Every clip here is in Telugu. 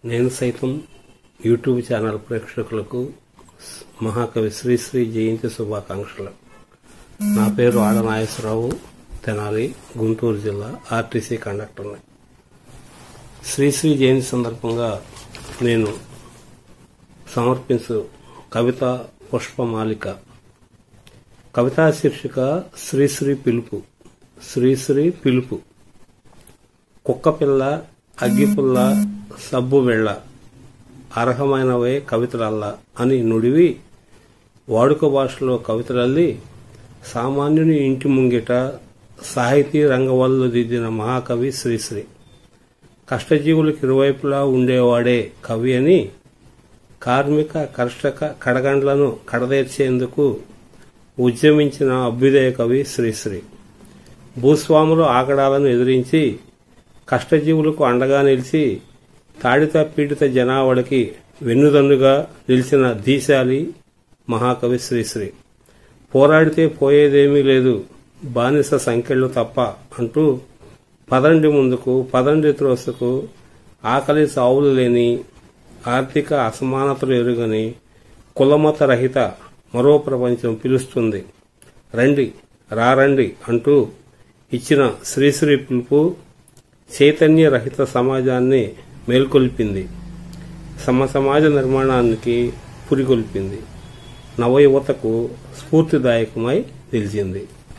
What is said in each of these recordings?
నేను సైతం యూట్యూబ్ ఛానల్ ప్రేక్షకులకు మహాకవి శ్రీశ్రీ జయంతి శుభాకాంక్షలు నా పేరు ఆడ నాగేశ్వరరావు తెనాలి గుంటూరు జిల్లా ఆర్టీసీ కండక్టర్ని శ్రీశ్రీ జయంతి సందర్భంగా నేను సమర్పించు కవిత పుష్పమాలిక కవితా శీర్షిక శ్రీశ్రీ పిలుపు శ్రీశ్రీ పిలుపు కుక్కపిల్ల అగ్గిపుల్ల సబ్బు వెళ్ళ అర్హమైనవే కవితలల్లా అని నుడివి వాడుక భాషలో కవితలల్లి సామాన్యుని ఇంటి ముంగిట సాహితీ రంగవల్లు దిద్దిన మహాకవి శ్రీశ్రీ కష్టజీవులకు ఇరువైపులా ఉండేవాడే కవి అని కార్మిక కర్షక కడగండ్లను కడదేర్చేందుకు ఉద్యమించిన అభ్యుదయ కవి శ్రీశ్రీ భూస్వాములు ఆగడాలను ఎదిరించి కష్టజీవులకు అండగా నిలిచి తాడిత పీడిత జనావళికి వెన్నుదన్నుగా నిలిచిన దీశాలి మహాకవి శ్రీశ్రీ పోరాడితే పోయేదేమీ లేదు బానిస సంఖ్యలు తప్ప అంటూ పదండి ముందుకు పదండి త్రోసుకు ఆకలి సావులు లేని ఆర్థిక అసమానతలు ఎరుగని కులమత రహిత మరో ప్రపంచం పిలుస్తుంది రండి రారండి అంటూ ఇచ్చిన శ్రీశ్రీ పిలుపు చైతన్య రహిత సమాజాన్ని మేల్కొల్పింది సమ సమాజ నిర్మాణానికి పురికొల్పింది నవయువతకు స్ఫూర్తిదాయకమై నిలిచింది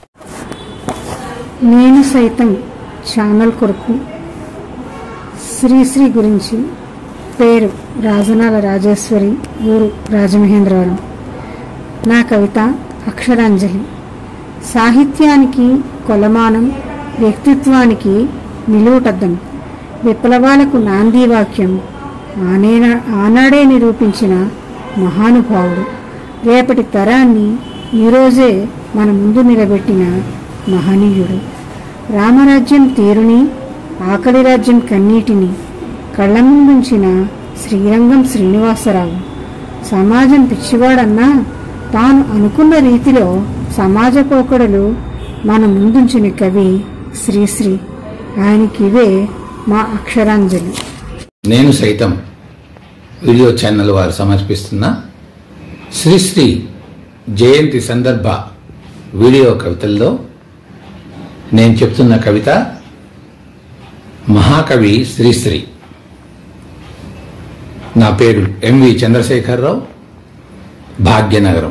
నేను సైతం ఛానల్ కొరకు శ్రీశ్రీ గురించి పేరు రాజనాల రాజేశ్వరి ఊరు రాజమహేంద్రవరం నా కవిత అక్షరాంజలి సాహిత్యానికి కొలమానం వ్యక్తిత్వానికి నిలువుటద్దం విప్లవాలకు నాంది వాక్యం ఆనే- ఆనాడే నిరూపించిన మహానుభావుడు రేపటి తరాన్ని ఈరోజే మన ముందు నిలబెట్టిన మహనీయుడు రామరాజ్యం తీరుని ఆకలి రాజ్యం కన్నీటిని కళ్ళ ముందుంచిన శ్రీరంగం శ్రీనివాసరావు సమాజం పిచ్చివాడన్నా తాను అనుకున్న రీతిలో సమాజ పోకడలు మన ముందుంచిన కవి శ్రీశ్రీ ఆయనకివే మా అక్షరాంజలి నేను సైతం వీడియో ఛానల్ వారు సమర్పిస్తున్న శ్రీశ్రీ జయంతి సందర్భ వీడియో కవితల్లో నేను చెప్తున్న కవిత మహాకవి శ్రీశ్రీ నా పేరు ఎంవి చంద్రశేఖరరావు భాగ్యనగరం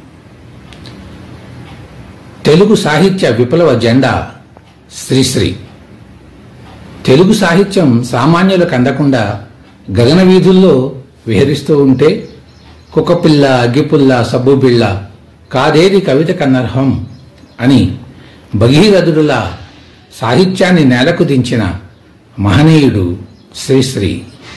తెలుగు సాహిత్య విప్లవ జెండా శ్రీశ్రీ తెలుగు సాహిత్యం సామాన్యులకు అందకుండా గగన వీధుల్లో విహరిస్తూ ఉంటే కుక్కపిల్ల అగ్గిపుల్ల సబ్బుబిళ్ళ కాదేది కవిత కన్నర్హం అని భగీరథుడులా సాహిత్యాన్ని నేలకు దించిన మహనీయుడు శ్రీశ్రీ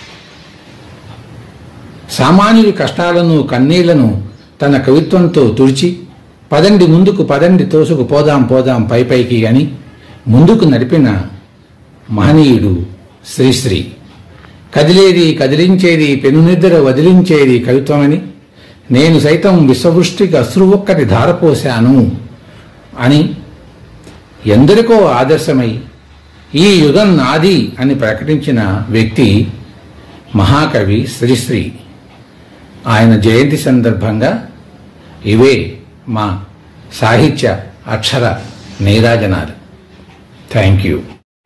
సామాన్యుడి కష్టాలను కన్నీళ్లను తన కవిత్వంతో తుడిచి పదండి ముందుకు పదండి తోసుకు పోదాం పోదాం పై పైకి అని ముందుకు నడిపిన మహనీయుడు శ్రీశ్రీ కదిలేది కదిలించేది పెనునిద్ర వదిలించేది కవిత్వమని నేను సైతం విశ్వవృష్టికి అశ్రువొక్కటి ధారపోశాను అని ఎందరికో ఆదర్శమై ఈ యుగం నాది అని ప్రకటించిన వ్యక్తి మహాకవి శ్రీశ్రీ ఆయన జయంతి సందర్భంగా ఇవే మా సాహిత్య అక్షర నీరాజనాలు థ్యాంక్ యూ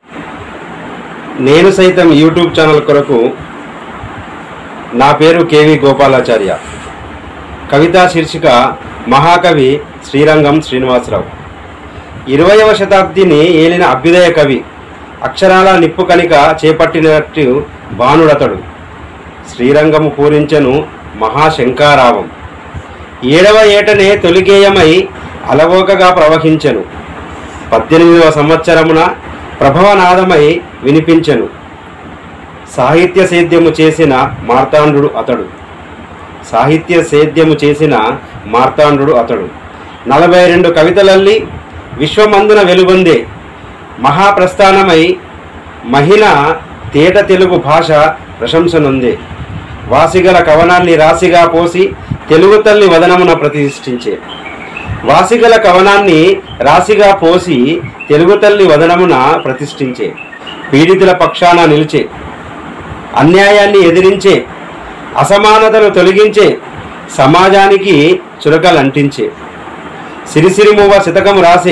నేను సైతం యూట్యూబ్ ఛానల్ కొరకు నా పేరు కేవి గోపాలాచార్య కవితా శీర్షిక మహాకవి శ్రీరంగం శ్రీనివాసరావు ఇరవయవ శతాబ్దిని ఏలిన అభ్యుదయ కవి అక్షరాల నిప్పు కనిక చేపట్టినట్టు బాణుడతడు శ్రీరంగము పూరించను మహాశంకారావం ఏడవ ఏటనే తొలిగేయమై అలవోకగా ప్రవహించెను పద్దెనిమిదవ సంవత్సరమున ప్రభవనాదమై వినిపించెను సాహిత్య సేద్యము చేసిన మార్తాండు అతడు సాహిత్య సేద్యము చేసిన మార్తాండు అతడు నలభై రెండు కవితలల్లి విశ్వమందున వెలుగొందే మహాప్రస్థానమై మహిళ తేట తెలుగు భాష ప్రశంసనుందే వాసిగల కవనాన్ని రాశిగా పోసి తెలుగు తల్లి వదనమున ప్రతిష్ఠించే వాసిగల కవనాన్ని రాశిగా పోసి తెలుగు తల్లి వదనమున ప్రతిష్ఠించే పీడితుల పక్షాన నిలిచే అన్యాయాన్ని ఎదిరించే అసమానతను తొలగించే సమాజానికి చురకలంటించే సిరిసిరిమువ శతకము రాసే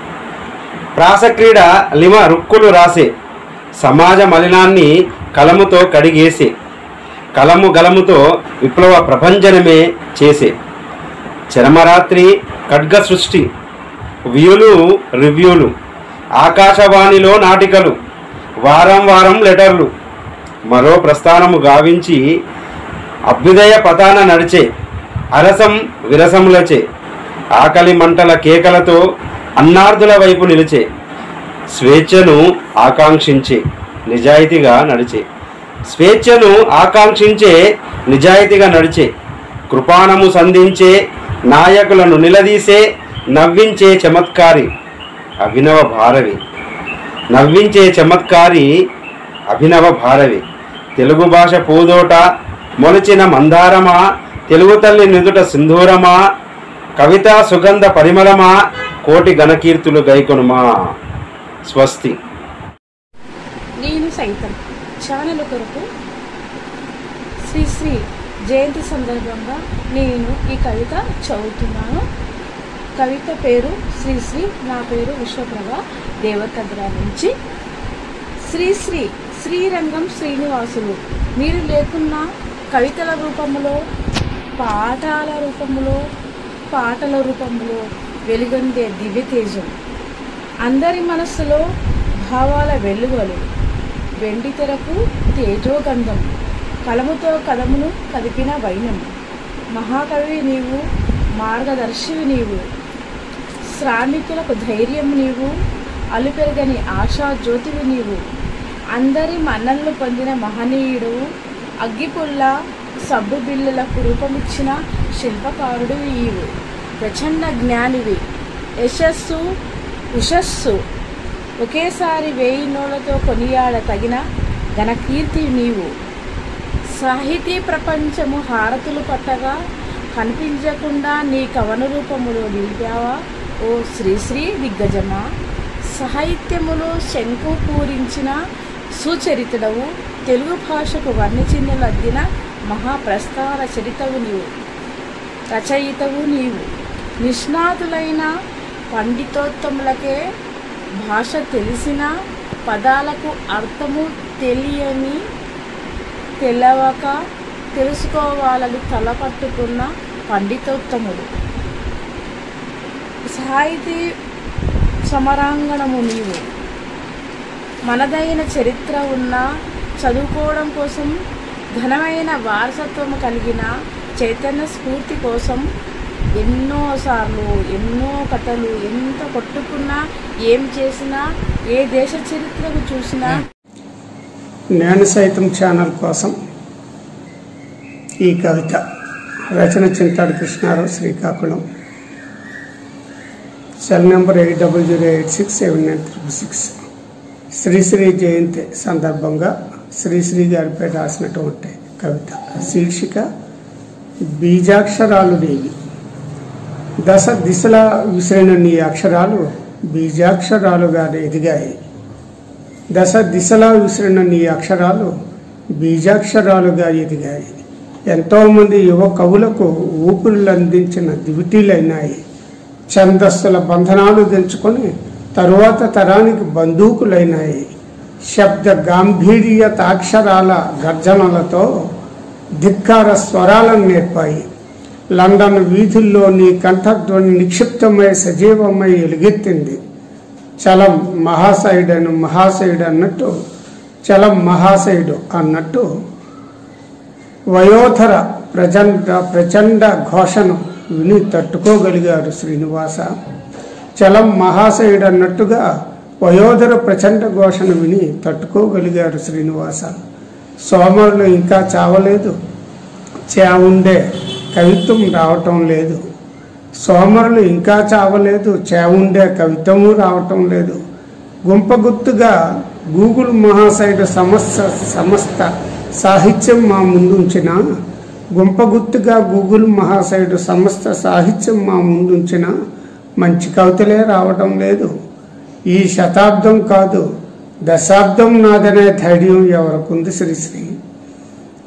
ప్రాసక్రీడ లిమ రుక్కులు రాసే సమాజ మలినాన్ని కలముతో కడిగేసే కలము గలముతో విప్లవ ప్రభంజనమే చేసే చరమరాత్రి ఖడ్గ సృష్టి వ్యూలు రివ్యూలు ఆకాశవాణిలో నాటికలు వారం వారం లెటర్లు మరో ప్రస్థానము గావించి అభ్యుదయ పతాన నడిచే అరసం విరసములచే ఆకలి మంటల కేకలతో అన్నార్థుల వైపు నిలిచే స్వేచ్ఛను ఆకాంక్షించే నిజాయితీగా నడిచే స్వేచ్ఛను ఆకాంక్షించే నిజాయితీగా నడిచే కృపాణము సంధించే నాయకులను నిలదీసే నవ్వించే చమత్కారి అభినవ భారవి నవ్వించే చమత్కారి అభినవ భారవి తెలుగు భాష పూదోట మొలిచిన మందారమా తెలుగు తల్లి నిదుట సింధూరమా కవితా సుగంధ పరిమళమా కోటి ఘనకీర్తులు గైకొనుమా స్వస్తి నేను సైతం ఛానల్ కొరకు శ్రీ శ్రీ జయంతి సందర్భంగా నేను ఈ కవిత చదువుతున్నాను కవిత పేరు శ్రీ శ్రీ నా పేరు విశ్వప్రభ దేవకద్ర నుంచి శ్రీ శ్రీ శ్రీరంగం శ్రీనివాసులు మీరు లేకున్నా కవితల రూపంలో పాఠాల రూపంలో పాటల రూపంలో వెలుగొందే దివ్య తేజం అందరి మనస్సులో భావాల వెల్లువలు వెండి తెరకు తేజోగంధం కలముతో కలమును కదిపిన వైనం మహాకవి నీవు మార్గదర్శివి నీవు శ్రామికులకు ధైర్యం నీవు అలుపెరగని ఆశా జ్యోతివి నీవు అందరి మన్నలను పొందిన మహనీయుడు అగ్గిపుల్ల సబ్బు బిల్లులకు రూపమిచ్చిన శిల్పకారుడు నీవు ప్రచండ జ్ఞానివి యశస్సు ఉషస్సు ఒకేసారి వేయి నోళ్లతో కొనియాడ తగిన ఘనకీర్తి నీవు సాహితీ ప్రపంచము హారతులు పట్టగా కనిపించకుండా నీ కవన రూపములో నిలిపావా ఓ శ్రీశ్రీ దిగ్గజమా సాహిత్యములో శంకు పూరించిన సుచరితుడవు తెలుగు భాషకు వర్ణచిహ్నులద్దిన మహాప్రస్థాన చరితవు నీవు రచయితవు నీవు నిష్ణాతులైన పండితోత్తములకే భాష తెలిసిన పదాలకు అర్థము తెలియని తెలవక తెలుసుకోవాలని తలపట్టుకున్న పండితోత్తముడు సాహితీ సమరాంగణము నీవు మనదైన చరిత్ర ఉన్న చదువుకోవడం కోసం ఘనమైన వారసత్వం కలిగిన చైతన్య స్ఫూర్తి కోసం ఎన్నోసార్లు ఎన్నో కథలు ఎంత కొట్టుకున్నా ఏం చేసినా ఏ దేశ చరిత్రకు చూసినా నేను సైతం ఛానల్ కోసం ఈ కవిత రచన Chintadu Krishna Rao Srikakulam cell number eight double zero eight six seven nine triple six Sri Sri జయంతి సందర్భంగా శ్రీశ్రీ గారిపై రాసినటువంటి కవిత శీర్షిక బీజాక్షరాలు దేవి దశ దిశలా విసిరిన నీ అక్షరాలు బీజాక్షరాలుగా ఎదిగాయి దశ దిశలా విసిరిన నీ అక్షరాలు బీజాక్షరాలుగా ఎదిగాయి ఎంతోమంది యువ కవులకు ఊపిరులు అందించిన దివిటీలైనాయి ఛందస్సుల బంధనాలు తెంచుకొని తరువాత తరానికి బందూకులైనాయి శబ్ద గాంభీర్యతాక్షరాల గర్జనలతో ధిక్కార స్వరాలను నేర్పాయి లండన్ వీధుల్లో నీ కంఠధ్వని నిక్షిప్తమై సజీవమై ఎలుగెత్తింది చలం మహాశయుడను మహాశయుడు అన్నట్టు చలం మహాశయుడు అన్నట్టు వయోధర ప్రచండ ప్రచండ ఘోషను విని తట్టుకోగలిగారు శ్రీనివాస చలం మహాశయుడు అన్నట్టుగా వయోధర ప్రచండ ఘోషను విని తట్టుకోగలిగారు శ్రీనివాస సోమరులు ఇంకా చావలేదు చేవుండే కవిత్వం రావటం లేదు సోమరులు ఇంకా చావలేదు చేవుండే కవిత్వము రావటం లేదు గుంపగుత్తుగా గూగుల్ మహాశయుడు సమస్త సమస్త సాహిత్యం మా ముందుంచిన గుంపగుత్తుగా గూగుల్ మహాశయుడు సమస్త సాహిత్యం మా ముందుంచిన మంచి కవితలే రావటం లేదు ఈ శతాబ్దం కాదు దశాబ్దం నాదనే ధైర్యం ఎవరికుంది శ్రీశ్రీ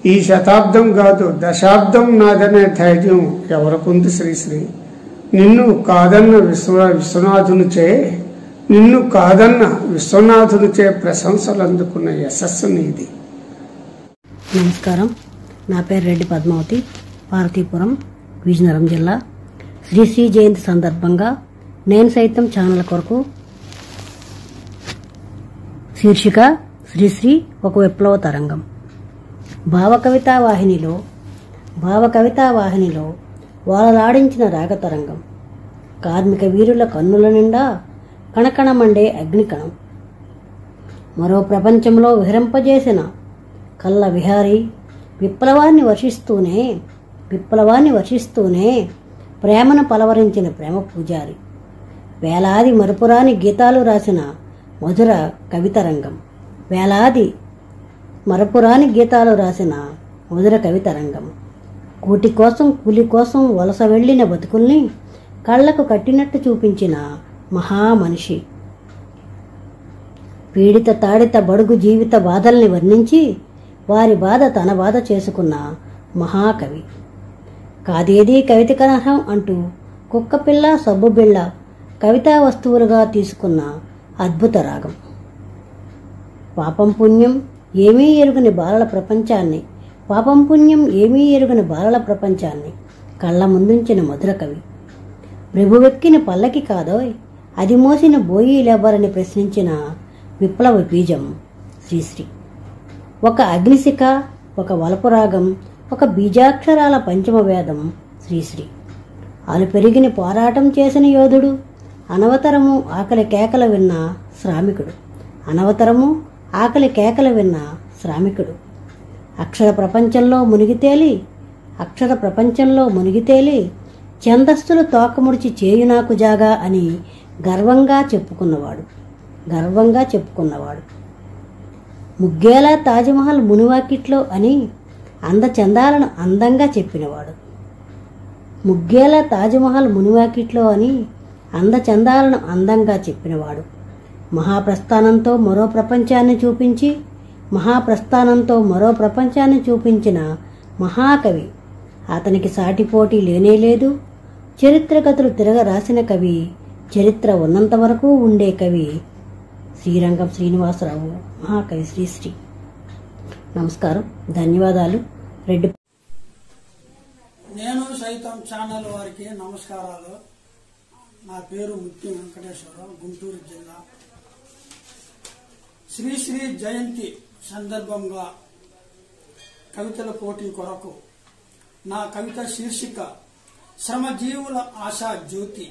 ఈ శతాబ్దం కాదు దశాబ్దం నాదనే ధైర్యం ఎవరికుంది శ్రీశ్రీ నిన్ను కాదన్న విశ్వ విశ్వనాథునిచే నిన్ను కాదన్న విశ్వనాథునిచే ప్రశంసలు అందుకున్న యశస్సు నీది నమస్కారం నా పేరు రెడ్డి పద్మావతి పార్వతీపురం విజయనగరం జిల్లా శ్రీశ్రీ జయంతి సందర్భంగా నేను సైతం ఛానల్ కొరకు శీర్షిక శ్రీశ్రీ ఒక విప్లవ తరంగం భావ కవితా వాహినిలో భావ కవితా వాహినిలో వాలలాడించిన రాగతరంగం కార్మిక వీరుల కన్నుల నిండా కణకణమండే అగ్నికణం మరో ప్రపంచంలో విహరింపజేసిన కళ్ళ విహారీ విప్లవాన్ని వర్షిస్తూనే విప్లవాన్ని వర్షిస్తూనే ప్రేమను పలవరించిన ప్రేమ పూజారి వేలాది మరుపురాని గీతాలు రాసిన మధుర కవితరంగం వేలాది మరపురాని గీతాలు రాసిన మధుర కవితరంగం కూటి కోసం కూలి కోసం వలస వెళ్లిన బతుకుల్ని కళ్లకు కట్టినట్టు చూపించిన మహామనిషి పీడిత తాడిత బడుగు జీవిత బాధల్ని వర్ణించి వారి బాధ తన బాధ చేసుకున్న మహాకవి కాదేదీ కవితకనర్హం అంటూ కుక్కపిల్ల సబ్బుబిళ్ళ కవితా వస్తువులుగా తీసుకున్న అద్భుత రాగం పాపం పుణ్యం ఏమీ ఎరుగని బాలల ప్రపంచాన్ని పాపం పుణ్యం ఏమీ ఎరుగని బాలల ప్రపంచాన్ని కళ్ళ ముందుంచిన మధుర కవి ప్రభువెక్కిన పల్లకి కాదోయ్ అది మోసిన బోయి లేబరని ప్రశ్నించిన విప్లవ బీజం శ్రీశ్రీ ఒక అగ్నిశిఖ ఒక వలపురాగం ఒక బీజాక్షరాల పంచమ వేదం శ్రీశ్రీ అలు పెరిగిన పోరాటం చేసిన యోధుడు అనవతరము ఆకలి కేకలు విన్న శ్రామికుడు అనవతరము ఆకలి కేకలు విన్న శ్రామికుడు అక్షర ప్రపంచంలో మునిగితేలి అక్షర ప్రపంచంలో మునిగితేలి ఛందస్సులు తోకముడిచి చేయు నాకు జాగా అని గర్వంగా చెప్పుకున్నవాడు గర్వంగా చెప్పుకున్నవాడు ముగ్గేలా తాజ్మహల్ మునివాకిట్లో అని అందచందాలను అందంగా చెప్పినవాడు ముగ్గేల తాజ్మహల్ మునివాకిట్లో అని అందచందాలను అందంగా చెప్పినవాడు మహాప్రస్థానంతో మరో ప్రపంచాన్ని చూపించి మహాప్రస్థానంతో మరో ప్రపంచాన్ని చూపించిన మహాకవి అతనికి సాటిపోటీ లేనేలేదు చరిత్రకథలు తిరగ రాసిన కవి చరిత్ర ఉన్నంత వరకు ఉండే కవి శ్రీరంగం శ్రీనివాసరావు మహాకవి శ్రీశ్రీ నమస్కారం ధన్యవాదాలు రెడ్డి నేను సైతం ఛానల్ వారికి నమస్కారాలు నా పేరు ముత్తి వెంకటేశ్వరరావు గుంటూరు జిల్లా శ్రీశ్రీ జయంతి సందర్భంగా కవితల పోటీ కొరకు నా కవిత శీర్షిక శ్రమజీవుల ఆశా జ్యోతి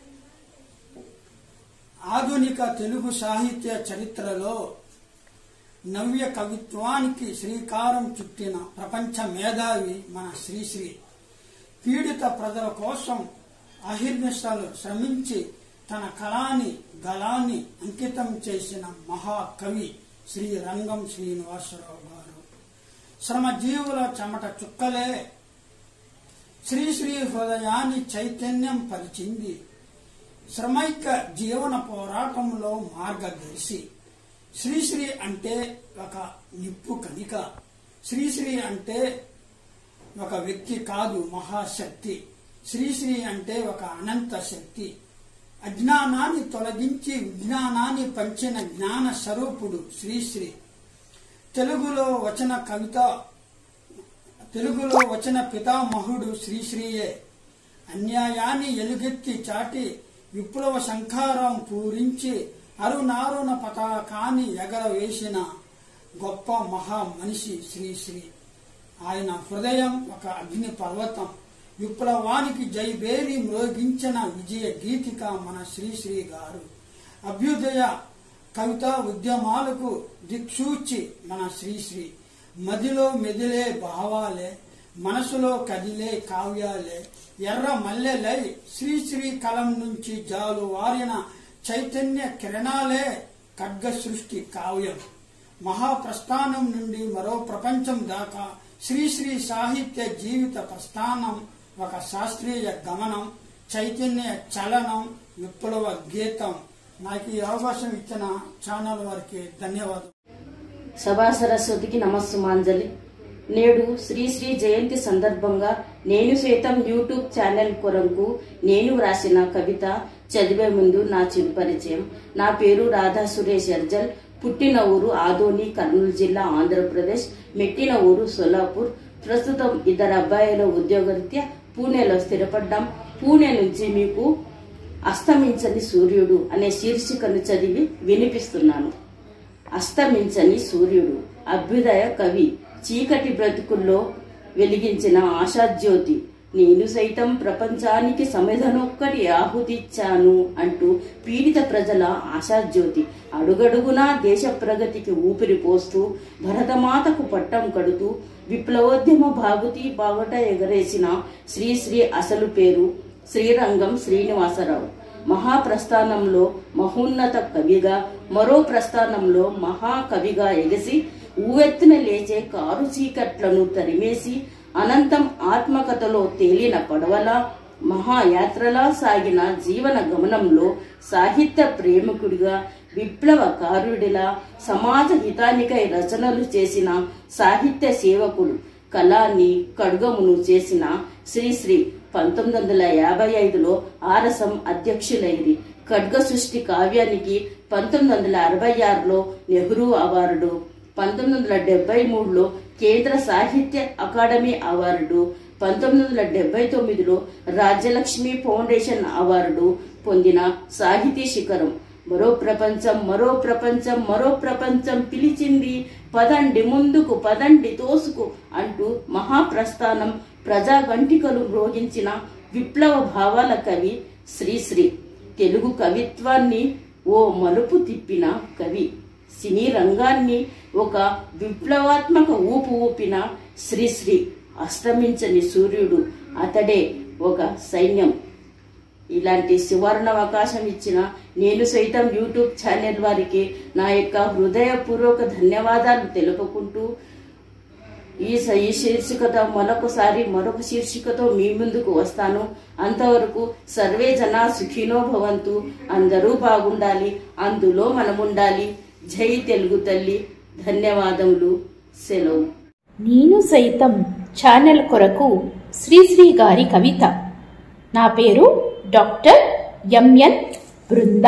ఆధునిక తెలుగు సాహిత్య చరిత్రలో నవ్య కవిత్వానికి శ్రీకారం చుట్టిన ప్రపంచ మేధావి మన శ్రీశ్రీ పీడిత ప్రజల కోసం అహిర్నిశలు శ్రమించి తన కళాన్ని గళాన్ని అంకితం చేసిన మహాకవి శ్రీ రంగం శ్రీనివాసరావు గారు శ్రమజీవుల చెమట చుక్కలే శ్రీశ్రీ హృదయాన్ని చైతన్యం పరిచింది శ్రమైక జీవన పోరాటంలో మార్గదర్శి శ్రీశ్రీ అంటే ఒక నిప్పు కనిక శ్రీశ్రీ అంటే ఒక వ్యక్తి కాదు మహాశక్తి శ్రీశ్రీ అంటే ఒక అనంత శక్తి అజ్ఞానాన్ని తొలగించి విజ్ఞానాన్ని పంచిన జ్ఞాన స్వరూపుడు శ్రీశ్రీ తెలుగులో వచన కవిత తెలుగులో వచన పితామహుడు శ్రీశ్రీయే అన్యాయాన్ని ఎలుగెత్తి చాటి విప్లవ శంఖారం పూరించి అరునారున పతాకాన్ని ఎగరవేసిన గొప్ప మహా మనిషి శ్రీశ్రీ ఆయన హృదయం ఒక అగ్ని పర్వతం విప్లవానికి జైబేరి మ్రోగించిన విజయ గీతిక మన శ్రీశ్రీ గారు అభ్యుదయ కవితా ఉద్యమాలకు దిక్సూచి మన శ్రీశ్రీ మదిలో మెదిలే భావాలే మనసులో కదిలే కావ్యాలే ఎర్ర మల్లెలై శ్రీశ్రీ కలం నుంచి జాలు వారిన చైతన్య కిరణాలే ఖడ్గ సృష్టి కావ్యం మహాప్రస్థానం నుండి మరో ప్రపంచం దాకా శ్రీశ్రీ సాహిత్య జీవిత ప్రస్థానం ఒక శాస్త్రీయ గమనం చైతన్య చలనం విప్లవ గీతం నాకు ఈ అవకాశం ఇచ్చిన ఛానల్ వారికి ధన్యవాదాలు సభా సరస్వతికి నమస్సుమాంజలి నేడు శ్రీశ్రీ జయంతి సందర్భంగా నేను సైతం యూట్యూబ్ ఛానల్ కొరకు నేను వ్రాసిన కవిత చదివే ముందు నా చిరు పరిచయం నా పేరు రాధా సురేష్ అర్జల్ పుట్టిన ఊరు ఆదోని కర్నూలు జిల్లా ఆంధ్రప్రదేశ్ మెట్టిన ఊరు సోలాపూర్ ప్రస్తుతం ఇద్దరు అబ్బాయిల ఉద్యోగరీత్యా పూణేలో స్థిరపడ్డాం పూణే నుంచి మీకు అస్తమించని సూర్యుడు అనే శీర్షికను చదివి వినిపిస్తున్నాను అస్తమించని సూర్యుడు అభ్యుదయ కవి చీకటి బ్రతుకుల్లో వెలిగించిన ఆశాజ్యోతి నేను సైతం ప్రపంచానికి సమిధనొక్కటి ఆహుతిచ్చాను అంటూ పీడిత ప్రజల ఆశాజ్యోతి అడుగడుగునా దేశ ప్రగతికి ఊపిరి పోస్తూ భరతమాతకు పట్టం కడుతూ విప్లవోద్యమ భాగుతి బాగట ఎగరేసిన శ్రీశ్రీ అసలు పేరు శ్రీరంగం శ్రీనివాసరావు మహాప్రస్థానంలో మహోన్నత కవిగా మరో ప్రస్థానంలో మహాకవిగా ఎగసి ఊవెత్తున లేచే కారు చీకట్లను తరిమేసి అనంతం ఆత్మకథలో తేలిన పడవలా మహాయాత్రలా సాగిన జీవన గమనంలో సాహిత్య ప్రేమికుడిగా విప్లవకారుడిలా సమాజ హితానికై రచనలు చేసిన సాహిత్య సేవకుడు కళాన్ని కడుగమును చేసిన శ్రీశ్రీ పంతొమ్మిది వందల యాభై ఐదులో ఆరసం అధ్యక్షులైంది ఖడ్గ సృష్టి కావ్యానికి పంతొమ్మిది వందల అరవై ఆరులో నెహ్రూ అవార్డు పంతొమ్మిది వందల డెబ్బై మూడులో కేంద్ర సాహిత్య అకాడమీ అవార్డు పంతొమ్మిది వందల డెబ్బై తొమ్మిదిలో రాజ్యలక్ష్మి ఫౌండేషన్ అవార్డు పొందిన సాహితీ శిఖరం మరో ప్రపంచం మరో ప్రపంచం మరో ప్రపంచం పిలిచింది పదండి ముందుకు పదండి తోసుకు అంటూ మహాప్రస్థానం ప్రజా గంటికలు మ్రోగించిన విప్లవ భావాల కవి శ్రీశ్రీ తెలుగు కవిత్వాన్ని ఓ మలుపు తిప్పిన కవి సినీ రంగాన్ని ఒక విప్లవాత్మక ఊపు ఊపిన శ్రీశ్రీ అస్తమించని సూర్యుడు అతడే ఒక సైన్యం ఇలాంటి సువర్ణ అవకాశం ఇచ్చిన నేను సైతం యూట్యూబ్ ఛానల్ వారికి నా యొక్క హృదయపూర్వక ధన్యవాదాలు తెలుపుకుంటూ ఈ స- ఈ శీర్షికతో మరొకసారి మరొక శీర్షికతో మీ ముందుకు వస్తాను అంతవరకు సర్వే జనా సుఖినో భవంతు అందరూ బాగుండాలి అందులో మనముండాలి జై తెలుగు తల్లి ధన్యవాదములు సెలవు నేను సైతం ఛానల్ కొరకు శ్రీశ్రీ గారి కవిత నా పేరు డాక్టర్ ఎంఎన్ బృంద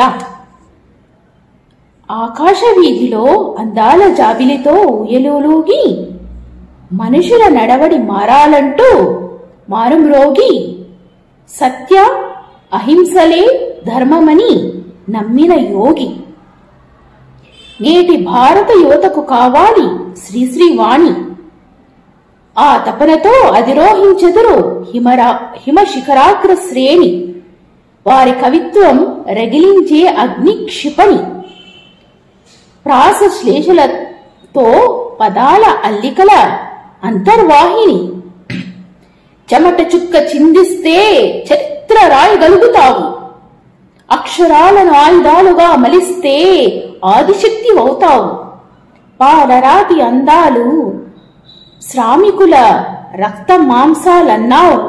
ఆకాశ వీధిలో అందాల జాబిలితో ఊయలోలూగి మనుషుల నడవడి మారాలంటూ మారుమ్రోగి సత్య అహింసలే ధర్మమని నమ్మిన యోగి నేటి భారత యువతకు కావాలి శ్రీశ్రీ వాణి ఆ తపనతో అధిరోహించెదురు హిమరా హిమ శిఖరాగ్ర శ్రేణి వారి కవిత్వం రగిలించే అగ్ని క్షిపణి ప్రాస శ్లేషలతో పదాల అల్లికల అంతర్వాహిని చెమట చుక్క చిందిస్తే చరిత్ర రాయగలుగుతావు అక్షరాలను ఆయుధాలుగా మలిస్తే ఆదిశక్తి అవుతావు పాలరాతి అందాలు శ్రామికుల రక్త మాంసాలన్నావు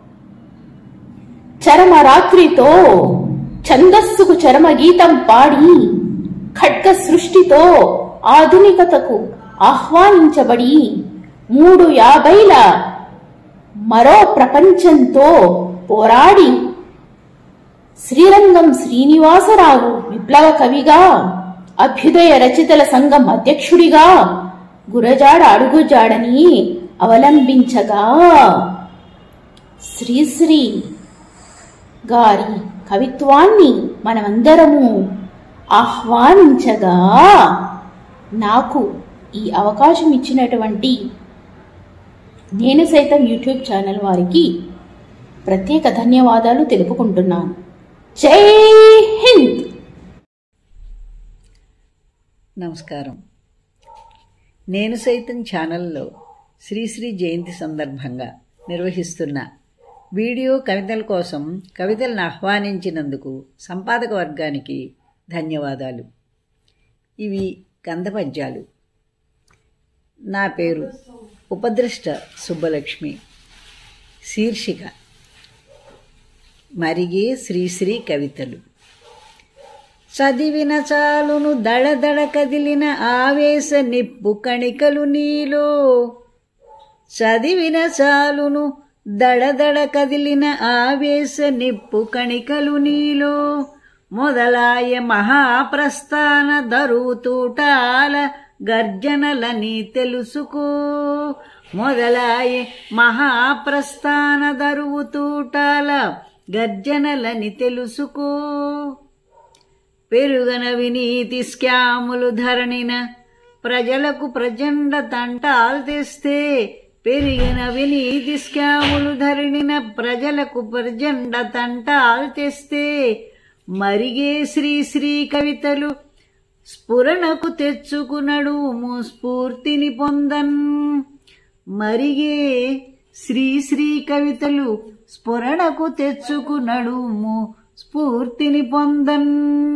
చరమ రాత్రితో ఛందస్సుకు చరమ గీతం పాడి ఖడ్గ సృష్టితో ఆధునికతకు ఆహ్వానించబడి మూడు యాభైల మరో ప్రపంచంతో పోరాడి శ్రీరంగం శ్రీనివాసరావు విప్లవ కవిగా అభ్యుదయ రచితల సంఘం అధ్యక్షుడిగా గురజాడ అడుగుజాడని అవలంబించగా శ్రీశ్రీ గారి కవిత్వాన్ని మనమందరము ఆహ్వానించగా నాకు ఈ అవకాశం ఇచ్చినటువంటి నేను సైతం యూట్యూబ్ ఛానల్ వారికి ప్రత్యేక ధన్యవాదాలు తెలుపుకుంటున్నాను జై హింద్ నమస్కారం నేను సైతం ఛానల్లో శ్రీశ్రీ జయంతి సందర్భంగా నిర్వహిస్తున్న వీడియో కవితల కోసం కవితలను ఆహ్వానించినందుకు సంపాదక వర్గానికి ధన్యవాదాలు ఇవి గంధపద్యాలు నా పేరు ఉపద్రష్ట సుబ్బలక్ష్మి శీర్షిక మరిగే శ్రీశ్రీ కవితలు చదివిన చాలును దడదడ కదిలిన ఆవేశ నిప్పు కణికలు నీలో చదివిన చాలును దడదడ కదిలిన ఆవేశ నిప్పు కణికలు నీలో మొదలాయ మహాప్రస్థాన దరువుతూటాల గర్జనలని తెలుసుకో మొదలాయ మహాప్రస్థాన దరువుతూటాల గర్జనలని తెలుసుకో పెరుగన వినీతి స్కాములు ధరణిన ప్రజలకు ప్రచండ తంటాలు తెస్తే పెరిగిన వినీతి స్కాములు ధరణిన ప్రజలకు ప్రచండ తంటాలు తెస్తే మరిగే శ్రీ శ్రీ కవితలు స్ఫురణకు తెచ్చుకునడు స్ఫూర్తిని పొందన్ మరిగే శ్రీ శ్రీ కవితలు స్ఫురణకు తెచ్చుకునడు స్ఫూర్తిని పొందన్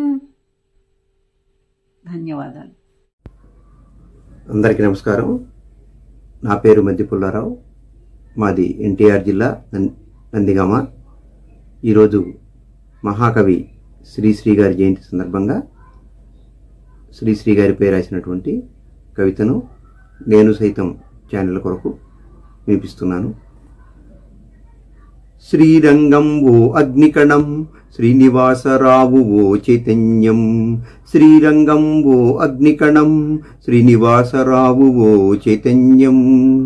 ధన్యవాదాలు అందరికీ నమస్కారం నా పేరు మధ్య పుల్లారావు మాది ఎన్టీఆర్ జిల్లా నం- నందిగామ ఈరోజు మహాకవి శ్రీశ్రీ గారి జయంతి సందర్భంగా శ్రీశ్రీ గారి పేరు రాసినటువంటి కవితను నేను సైతం ఛానల్ కొరకు వినిపిస్తున్నాను శ్రీరంగం ఓ అగ్నికణం శ్రీనివాసరావు ఓ చైతన్యం శ్రీరంగం ఓ అగ్నికణం శ్రీనివాసరావు ఓ చైతన్యం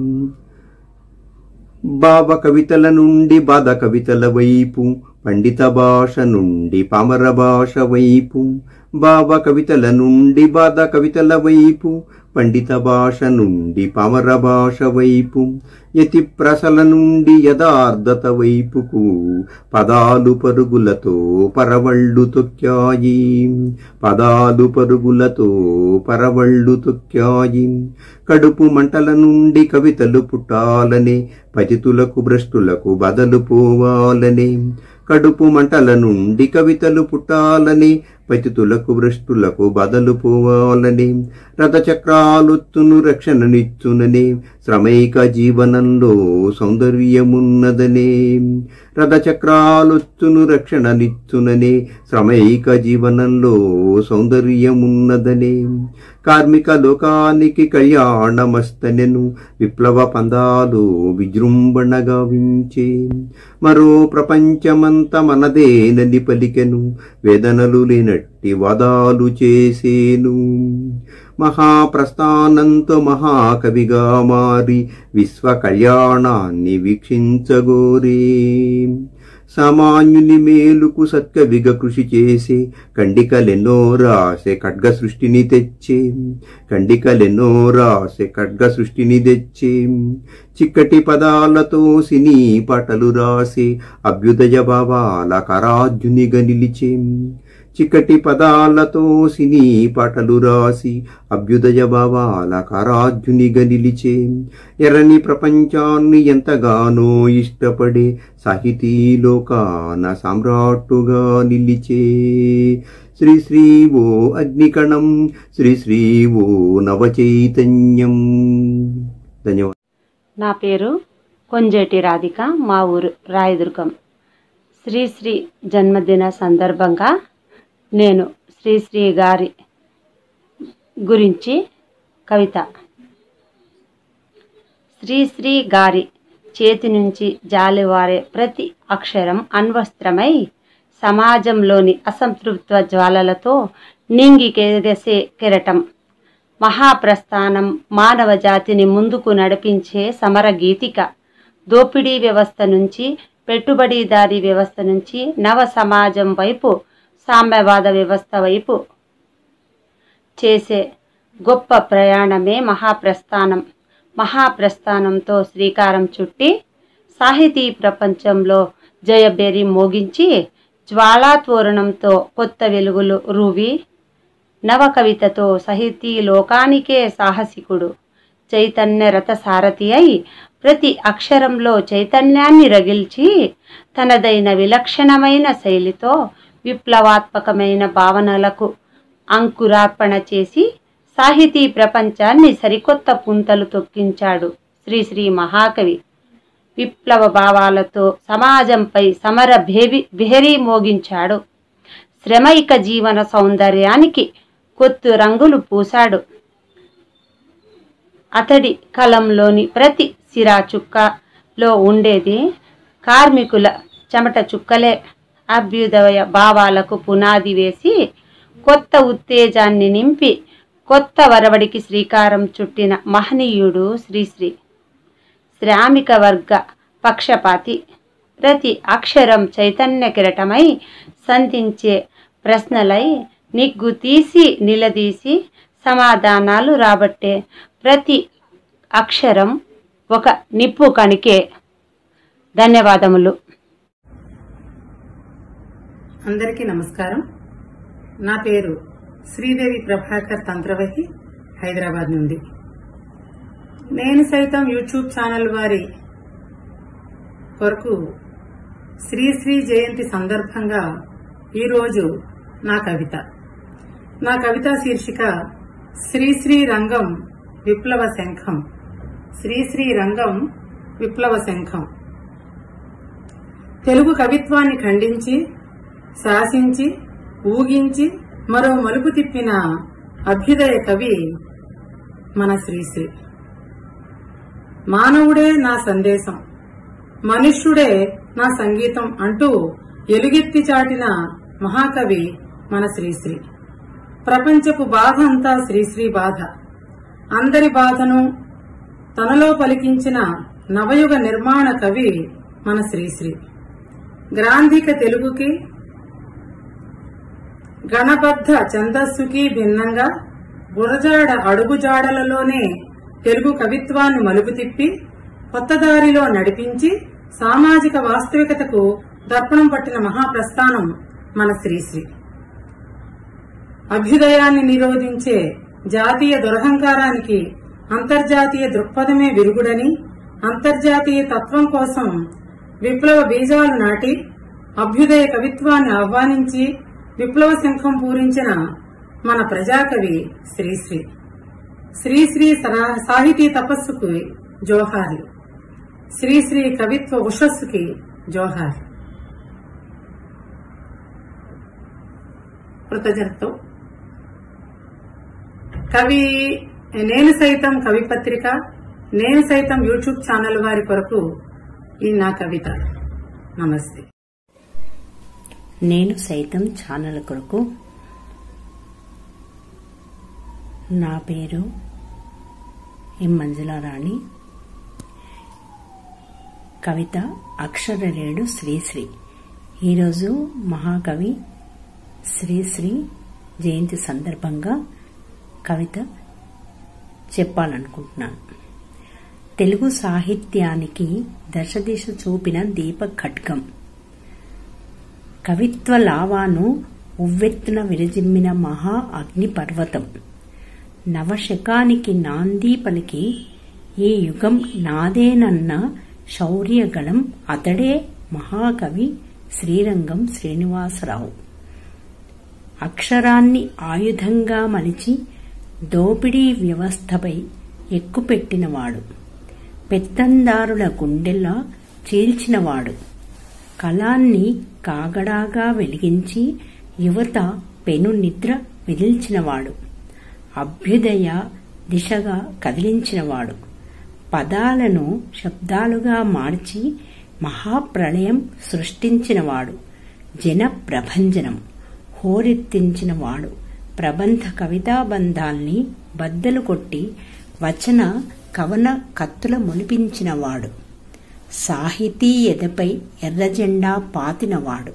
భావ కవితల నుండి బాధ కవితల వైపు పండిత భాష నుండి పామర భాష వైపు భావ కవితల నుండి బాధ కవితల వైపు పండిత భాష నుండి పామర భాష వైపు యతి ప్రసల నుండి యథార్థత వైపుకు పదాలు పరుగులతో పరవళ్ళు తొక్కాయి పదాలు పరుగులతో పరవళ్ళు తొక్కాయి కడుపు మంటల నుండి కవితలు పుట్టాలనే పతితులకు భ్రష్టులకు బదలు పోవాలనే కడుపు మంటల నుండి కవితలు పుట్టాలని పతితులకు భ్రష్టులకు బదలు పోవాలని రథచక్రాలొత్తును రక్షణనిచ్చుననే శ్రమైక జీవనంలో సౌందర్యమున్నదనే రథచక్రాలొత్తును రక్షణనిచ్చుననే శ్రమైక జీవనంలో సౌందర్యమున్నదనే కార్మిక లోకానికి కళ్యాణమస్తనెను విప్లవ పందాలు విజృంభణగా వించే మరో ప్రపంచమంత మనదేనని పలికెను వేదనలు లేనట్టి వాదాలు చేసేను మహాప్రస్థానంతో మహాకవిగా మారి విశ్వ కళ్యాణాన్ని వీక్షించగోరే సామాన్యుని మేలుకు సత్కవిగా కృషి చేసే కండికలెన్నో రాసే ఖడ్గ సృష్టిని తెచ్చే కండికలెన్నో రాసే ఖడ్గ సృష్టిని తెచ్చే చిక్కటి పదాలతో సినీ పాటలు రాసే అభ్యుదయ భావాల కరాధ్యునిగా నిలిచే చిక్కటి పదాలతో సినీ పాటలు రాసి అభ్యుదయ భావాల కరాధ్యునిగా నిలిచే ఎర్రని ప్రపంచాన్ని ఎంతగానో ఇష్టపడే సాహితీ లోకాన సామ్రాట్టుగా నిలిచే శ్రీ శ్రీ ఓ అగ్నికణం శ్రీ శ్రీ ఓ నవచైతన్యం ధన్యవాదాలు నా పేరు కొంజేటి రాధిక మా ఊరు రాయదుర్గం శ్రీశ్రీ జన్మదిన సందర్భంగా నేను శ్రీశ్రీ గారి గురించి కవిత శ్రీశ్రీ గారి చేతి నుంచి జాలివారే ప్రతి అక్షరం అన్వస్త్రమై సమాజంలోని అసంతృప్త జ్వాలలతో నింగికెగసే కెరటం మహాప్రస్థానం మానవ జాతిని ముందుకు నడిపించే సమర గీతిక దోపిడీ వ్యవస్థ నుంచి పెట్టుబడిదారీ వ్యవస్థ నుంచి నవ సమాజం వైపు సామ్యవాద వ్యవస్థ వైపు చేసే గొప్ప ప్రయాణమే మహాప్రస్థానం మహాప్రస్థానంతో శ్రీకారం చుట్టి సాహితీ ప్రపంచంలో జయబేరి మోగించి జ్వాలాతోరణంతో కొత్త వెలుగులు రువి నవకవితతో సాహితీ లోకానికే సాహసికుడు చైతన్య రథ సారథి అయి ప్రతి అక్షరంలో చైతన్యాన్ని రగిల్చి తనదైన విలక్షణమైన శైలితో విప్లవాత్మకమైన భావనలకు అంకురార్పణ చేసి సాహితీ ప్రపంచాన్ని సరికొత్త పుంతలు తొక్కించాడు శ్రీశ్రీ మహాకవి విప్లవ భావాలతో సమాజంపై సమర భేవి బెహరీ మోగించాడు శ్రమైక జీవన సౌందర్యానికి కొత్తు రంగులు పూశాడు అతడి కలంలోని ప్రతి సిరా చుక్కలో ఉండేది కార్మికుల చెమట చుక్కలే అభ్యుదయ భావాలకు పునాది వేసి కొత్త ఉత్తేజాన్ని నింపి కొత్త వరవడికి శ్రీకారం చుట్టిన మహనీయుడు శ్రీశ్రీ శ్రామిక వర్గ పక్షపాతి ప్రతి అక్షరం చైతన్య కిరటమై సంధించే ప్రశ్నలై నిగ్గు తీసి నిలదీసి సమాధానాలు రాబట్టే ప్రతి అక్షరం ఒక నిప్పు కణికే ధన్యవాదములు అందరికీ నమస్కారం నా పేరు శ్రీదేవి ప్రభాకర్ తంత్రవహి హైదరాబాద్ నుండి నేను సైతం యూట్యూబ్ ఛానల్ వారి కొరకు శ్రీశ్రీ జయంతి సందర్భంగా ఈరోజు నా కవిత నా కవిత శీర్షిక శ్రీశ్రీ రంగం విప్లవ శంఖం శ్రీశ్రీ రంగం విప్లవ శంఖం తెలుగు కవిత్వాన్ని ఖండించి శాసించి ఊగించి మరో మలుపు తిప్పిన అభ్యుదయ కవి మన శ్రీశ్రీ మానవుడే నా సందేశం మనుష్యుడే నా సంగీతం అంటూ ఎలుగెత్తి చాటిన మహాకవి మన శ్రీశ్రీ ప్రపంచపు బాధ అంతా శ్రీశ్రీ బాధ అందరి బాధను తనలో పలికించిన నవయుగ నిర్మాణ కవి మన శ్రీశ్రీ గ్రాంధిక తెలుగుకి గణబద్ధ ఛందస్సుకి భిన్నంగా గురజాడ అడుగుజాడలలోనే తెలుగు కవిత్వాన్ని మలుపు తిప్పి కొత్త దారిలో నడిపించి సామాజిక వాస్తవికతకు దర్పణం పట్టిన మహాప్రస్థానం మన శ్రీశ్రీ అభ్యుదయాన్ని నిరోధించే జాతీయ దురహంకారానికి అంతర్జాతీయ దృక్పథమే విరుగుడని అంతర్జాతీయ తత్వం కోసం విప్లవ బీజాలు నాటి అభ్యుదయ కవిత్వాన్ని ఆహ్వానించి విప్లవ శంఖం పూరించిన మన ప్రజాకవి శ్రీశ్రీ శ్రీశ్రీ సరా- సాహితీ తపస్సుకు జోహార్లు శ్రీశ్రీ కవిత్వ ఉషస్సుకి జోహార్ కృతజ్ఞతతో కవి నేను సైతం కవి పత్రిక నేను సైతం యూట్యూబ్ ఛానల్ వారి కొరకు ఈ నా కవిత నమస్తే నేను సైతం ఛానల్ కొరకు నా పేరు ఎం మంజులారాణి కవిత అక్షరరేడు శ్రీశ్రీ ఈరోజు మహాకవి శ్రీశ్రీ జయంతి సందర్భంగా కవిత చెప్పాలనుకుంటున్నాను తెలుగు సాహిత్యానికి దశదిశ చూపిన దీప ఖడ్గం కవిత్వ లావాను ఉవ్వెత్తున విరజిమ్మిన మహా అగ్నిపర్వతం నవశకానికి నాంది పలికి ఈ యుగం నాదేనన్న శౌర్యగళం అతడే మహాకవి శ్రీరంగం శ్రీనివాసరావు అక్షరాన్ని ఆయుధంగా మలిచి దోపిడీ వ్యవస్థపై ఎక్కుపెట్టినవాడు పెత్తందారుల గుండెల్లా చీల్చినవాడు కళాన్ని కాగడాగా వెలిగించి యువత పెను నిద్ర విదిల్చినవాడు అభ్యుదయ దిశగా కదిలించినవాడు పదాలను శబ్దాలుగా మార్చి మహాప్రళయం సృష్టించినవాడు జన ప్రభంజనం హోరెత్తించినవాడు ప్రబంధ కవితాబంధాల్ని బద్దలు కొట్టి వచన కవన కత్తుల మొలిపించినవాడు సాహితీ ఎదపై ఎర్రజెండా పాతినవాడు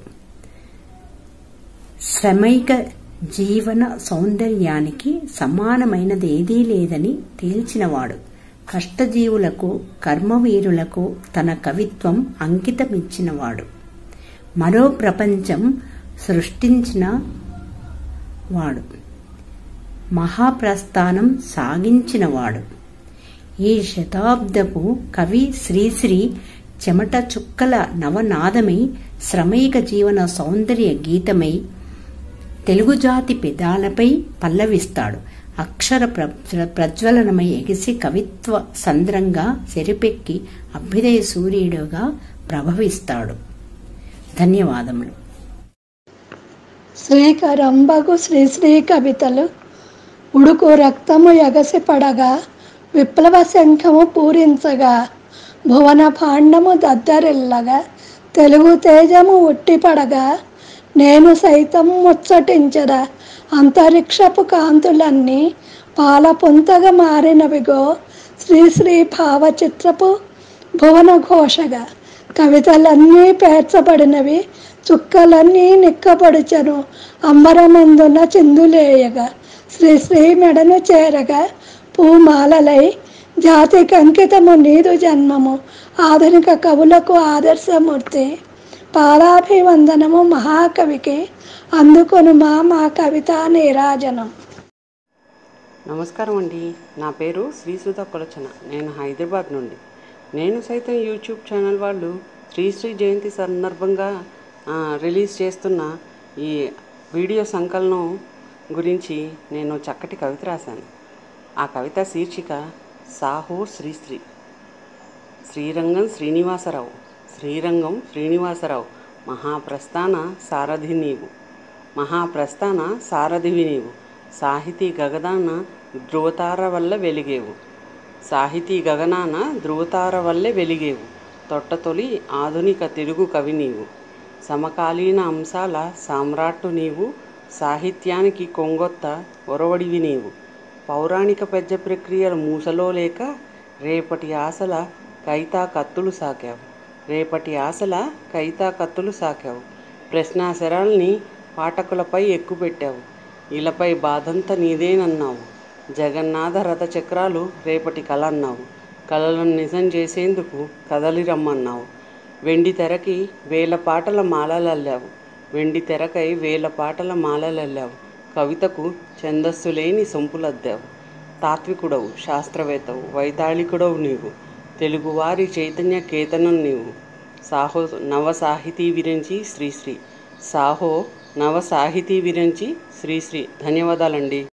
శ్రమైక జీవన సౌందర్యానికి సమానమైనదేదీ లేదని తేల్చినవాడు కష్టజీవులకు కర్మవీరులకు తన కవిత్వం అంకితమిచ్చినవాడు మరో ప్రపంచం సృష్టించిన వాడు మహాప్రస్థానం సాగించినవాడు ఈ శతాబ్దపు కవి శ్రీశ్రీ చెమట చుక్కల నవనాదమై శ్రమైక జీవన సౌందర్య గీతమై తెలుగు జాతి పెదాలపై పల్లవిస్తాడు అక్షర ప్ర- ప్రజ్వలనమై ఎగిసి కవిత్వ సంద్రంగా సెరిపెక్కి అభ్యుదయ సూర్యుడుగా ప్రభవిస్తాడు ధన్యవాదములు శ్రీకరంబగు శ్రీశ్రీ కవితలు ఉడుకు రక్తము ఎగసి పడగా విప్లవ శంఖము పూరించగా భువన పాండము దద్దరిల్లగా తెలుగు తేజము ఉట్టిపడగా నేను సైతం ముచ్చటించరా అంతరిక్షపు కాంతులన్నీ పాల పొంతగా మారినవిగో శ్రీశ్రీ భావచిత్రపు భువన ఘోషగా కవితలన్నీ పేర్చబడినవి చుక్కలన్నీ నిక్కబడుచను అంబరమందున చిందులేయగా శ్రీశ్రీ మెడను చేరగా పూమాలలై జాతికి అంకితము నీదు జన్మము ఆధునిక కవులకు ఆదర్శమూర్తి పాదాభివందనము మహాకవికి అందుకొనుమా మా కవిత నీరాజనం నమస్కారం అండి నా పేరు శ్రీసుధ కొలచన నేను హైదరాబాద్ నుండి నేను సైతం యూట్యూబ్ ఛానల్ వాళ్ళు శ్రీశ్రీ జయంతి సందర్భంగా ఆ, రిలీజ్ చేస్తున్న ఈ వీడియో సంకలనం గురించి నేను చక్కటి కవిత రాశాను ఆ కవిత శీర్షిక సాహో శ్రీశ్రీ శ్రీరంగం శ్రీనివాసరావు శ్రీరంగం శ్రీనివాసరావు మహాప్రస్థాన సారథి నీవు మహాప్రస్థాన సారథివి నీవు సాహితీ గగనాన ధ్రువతార వల్ల వెలిగేవు సాహితీ గగనాన ధ్రువతార వల్లే వెలిగేవు తొట్టతొలి ఆధునిక తెలుగు కవి నీవు సమకాలీన అంశాల సామ్రాట్టు నీవు సాహిత్యానికి కొంగొత్త ఒరవడివి నీవు పౌరాణిక పెద్ద ప్రక్రియల మూసలో లేక రేపటి ఆశల కైతా కత్తులు సాకావు రేపటి ఆశల కైతా కత్తులు సాకావు ప్రశ్నాశరాల్ని పాఠకులపై ఎక్కుపెట్టావు ఇలపై బాధంతా నీదేనన్నావు జగన్నాథ రథ చక్రాలు రేపటి కళ అన్నావు కళలను నిజం చేసేందుకు కదలి రమ్మన్నావు వెండి తెరకి వేల పాటల మాలలల్లావు వెండి తెరకై వేల పాటల మాలలల్లావు కవితకు ఛందస్సు లేని సొంపులద్దావు తాత్వికుడవు శాస్త్రవేత్తవు వైతాళికుడవు నీవు తెలుగువారి చైతన్య కేతనం నీవు సాహో నవ సాహితీ విరించి శ్రీశ్రీ సాహో నవ సాహితీ విరించి శ్రీశ్రీ ధన్యవాదాలండి